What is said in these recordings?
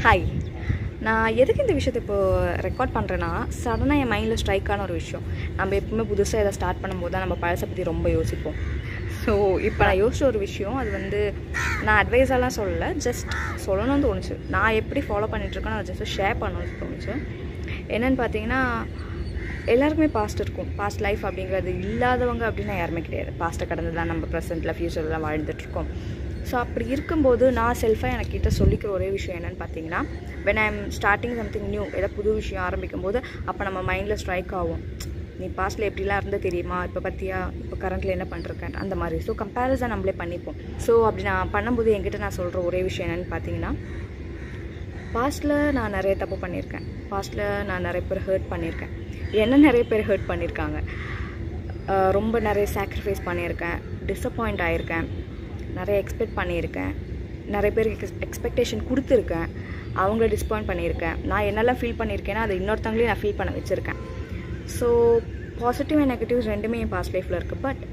hi நான் எதுக்கு இந்த விஷயத்தை இப்போ ரெக்கார்ட் பண்ணுறேன்னா சடனாக என் மைண்டில் ஸ்ட்ரைக் ஆன ஒரு விஷயம் நம்ம எப்பவுமே புதுசாக எதை ஸ்டார்ட் பண்ணும்போது தான் நம்ம பழசை பற்றி ரொம்ப யோசிப்போம் ஸோ இப்போ நான் யோசிச்ச ஒரு விஷயம் அது வந்து நான் அட்வைஸாலாம் சொல்லலை ஜஸ்ட் சொல்லணும்னு தோணுச்சு நான் எப்படி ஃபாலோ பண்ணிகிட்ருக்கேன்னு அதை ஜஸ்ட் ஷேர் பண்ணணும்னு தோணுச்சு என்னென்னு பார்த்தீங்கன்னா எல்லாருக்குமே பாஸ்ட் இருக்கும் பாஸ்ட் லைஃப் அப்படிங்கிறது இல்லாதவங்க அப்படின்னா யாருமே கிடையாது பாஸ்ட்டை கடந்து தான் நம்ம ப்ரெசென்ட்டில் ஃப்யூச்சரில் வாழ்ந்துட்டுருக்கோம் ஸோ அப்படி இருக்கும்போது நான் செல்ஃபாக எனக்கிட்ட சொல்லிக்கிற ஒரே விஷயம் என்னென்னு பார்த்தீங்கன்னா when I am starting something new ஏதாவது புது விஷயம் ஆரம்பிக்கும் போது அப்போ நம்ம மைண்டில் ஸ்ட்ரைக் ஆகும் நீ பாஸ்ட்டில் எப்படிலாம் இருந்தால் தெரியுமா இப்போ பற்றியா இப்போ கரண்ட்டில் என்ன பண்ணுறேன் அந்த மாதிரி ஸோ கம்பேரிசன் நம்மளே பண்ணிப்போம் ஸோ அப்படி நான் பண்ணும்போது என்கிட்ட நான் சொல்கிற ஒரே விஷயம் என்னென்னு பார்த்தீங்கன்னா பாஸ்ட்டில் நான் நிறைய தப்பு பண்ணியிருக்கேன் பாஸ்ட்டில் நான் நிறைய பேர் ஹர்ட் பண்ணியிருக்கேன் என்ன நிறைய பேர் ஹர்ட் பண்ணியிருக்காங்க அஹ் ரொம்ப நிறைய சாக்ரிஃபைஸ் பண்ணியிருக்கேன் டிசப்பாயிண்ட் ஆகியிருக்கேன் நிறைய எக்ஸ்பெக்ட் பண்ணியிருக்கேன் நிறைய பேருக்கு எக்ஸ் எக்ஸ்பெக்டேஷன் கொடுத்துருக்கேன் அவங்கள டிசப்பாயிண்ட் பண்ணியிருக்கேன் நான் என்னெல்லாம் ஃபீல் பண்ணியிருக்கேன்னா அதை இன்னொருத்தவங்களையும் நான் ஃபீல் பண்ண வச்சுருக்கேன் ஸோ பாசிட்டிவ் அண்ட் நெகட்டிவ்ஸ் ரெண்டுமே என் பாஸ்ட் லைஃப்பில் இருக்குது பட்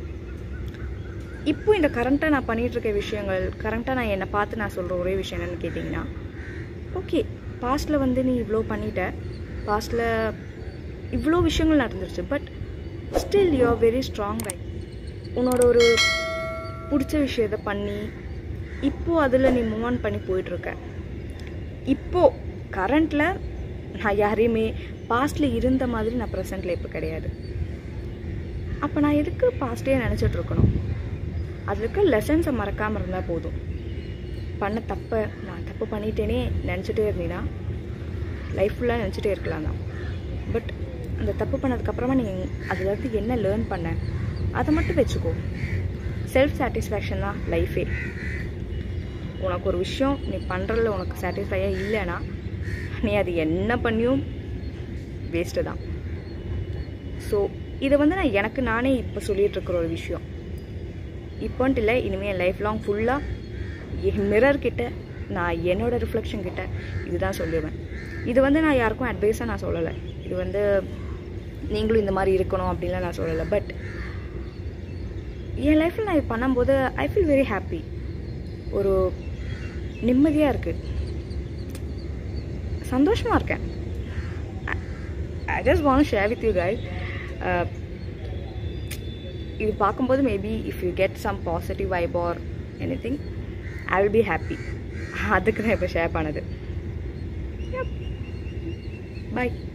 இப்போ இந்த கரண்ட்டாக நான் பண்ணிகிட்டு இருக்க விஷயங்கள் கரண்ட்டாக நான் என்னை பார்த்து நான் சொல்கிற ஒரே விஷயம் என்னென்னு கேட்டிங்கன்னா ஓகே பாஸ்ட்டில் வந்து நீ இவ்வளோ பண்ணிட்ட பாஸ்ட்டில் இவ்வளோ விஷயங்கள் நடந்துருச்சு but still you are very strong guy உன்னோட ஒரு பிடிச்ச விஷயத்த பண்ணி இப்போது அதில் நீ மூவ் ஆன் பண்ணி போயிட்டுருக்க இப்போது கரண்ட்டில் நான் யாரையுமே பாஸ்ட்டில் இருந்த மாதிரி நான் ப்ரெசண்ட்டில் இப்போ கிடையாது அப்போ நான் எதுக்கு பாஸ்ட்டே நினச்சிட்டு இருக்கணும் அதில் இருக்க லெசன்ஸை மறக்காமல் இருந்தால் போதும் பண்ண தப்பை நான் தப்பு பண்ணிட்டேனே நினச்சிட்டே இருந்தீங்கன்னா லைஃப் ஃபுல்லாக நினச்சிட்டே இருக்கலாம் தான் பட் அந்த தப்பு பண்ணதுக்கப்புறமா நீங்கள் அதுலேருந்து என்ன லேர்ன் பண்ண அதை மட்டும் வச்சுக்கோ செல்ஃப் சாட்டிஸ்ஃபேக்ஷன் தான் லைஃபே உனக்கு ஒரு விஷயம் நீ பண்ணுறதுல உனக்கு சாட்டிஸ்ஃபையாக இல்லைன்னா நீ அது என்ன பண்ணியும் வேஸ்ட்டு தான் ஸோ இதை வந்து நான் எனக்கு நானே இப்போ சொல்லிகிட்டு இருக்கிற ஒரு விஷயம் இப்போன்ட்டு இல்லை இனிமேல் லைஃப் லாங் ஃபுல்லாக என் மிரர் கிட்ட நான் என்னோட ரிஃப்ளெக்ஷன் கிட்ட இதுதான் சொல்லுவேன் இது வந்து நான் யாருக்கும் அட்வைஸாக நான் சொல்லலை இது வந்து நீங்களும் இந்த மாதிரி இருக்கணும் அப்படின்லாம் நான் சொல்லலை பட் என் லைஃப்பில் நான் இது பண்ணும்போது ஐ ஃபீல் வெரி ஹாப்பி ஒரு நிம்மதியாக இருக்குது சந்தோஷமாக இருக்கேன் I just want share with you guys இது பார்க்கும்போது maybe if you get some positive vibe or anything I will be happy அதுக்கு தான் இப்போ ஷேர் பண்ணது பாய்